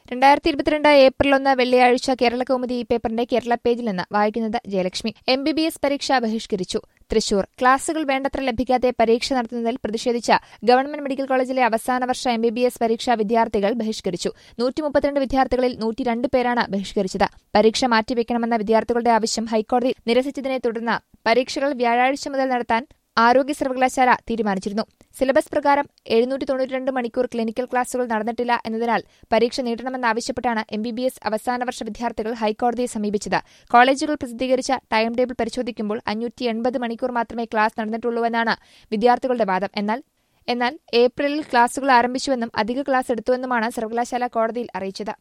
രണ്ടായിരത്തി ഇരുപത്തിരണ്ട് ഏപ്രിൽ ഒന്ന് വെള്ളിയാഴ്ച കേരള കൗമുദി ഈ പേപ്പറിന്റെ കേരള പേജിൽ നിന്ന് വായിക്കുന്നത് Jayalakshmi M B B S പരീക്ഷ ബഹിഷ്കരിച്ചു തൃശൂർ ക്ലാസുകൾ വേണ്ടത്ര ലഭിക്കാതെ പരീക്ഷ നടത്തുന്നതിൽ പ്രതിഷേധിച്ച ഗവൺമെന്റ് മെഡിക്കൽ കോളേജിലെ അവസാന വർഷ എം ബി ബി എസ് പരീക്ഷാ വിദ്യാർത്ഥികൾ ബഹിഷ്കരിച്ചു നൂറ്റി മുപ്പത്തിരണ്ട് വിദ്യാർത്ഥികളിൽ നൂറ്റി രണ്ട് പേരാണ് ബഹിഷ്കരിച്ചത് പരീക്ഷ മാറ്റിവെക്കണമെന്ന വിദ്യാർത്ഥികളുടെ ആവശ്യം ഹൈക്കോടതി നിരസിച്ചതിനെ തുടർന്ന് പരീക്ഷകൾ വ്യാഴാഴ്ച മുതൽ നടത്താൻ ആരോഗ്യ സർവകലാശാല തീരുമാനിച്ചിരുന്നു സിലബസ് പ്രകാരം എഴുന്നൂറ്റി തൊണ്ണൂറ്റിരണ്ട് മണിക്കൂർ ക്ലിനിക്കൽ ക്ലാസുകൾ നടന്നിട്ടില്ല എന്നതിനാൽ പരീക്ഷ നീട്ടണമെന്നാവശ്യപ്പെട്ടാണ് എം ബി ബി എസ് അവസാന വർഷ വിദ്യാർത്ഥികൾ ഹൈക്കോടതിയെ സമീപിച്ചത് കോളേജുകൾ പ്രസിദ്ധീകരിച്ച ടൈം ടേബിൾ പരിശോധിക്കുമ്പോൾ അഞ്ഞൂറ്റി എൺപത് മണിക്കൂർ മാത്രമേ ക്ലാസ് നടന്നിട്ടുള്ളൂവെന്നാണ് വിദ്യാർത്ഥികളുടെ വാദം എന്നാൽ എന്നാൽ ഏപ്രിലിൽ ക്ലാസുകൾ ആരംഭിച്ചുവെന്നും അധിക ക്ലാസ് എടുത്തുവെന്നുമാണ് സർവകലാശാല കോടതിയിൽ അറിയിച്ചത്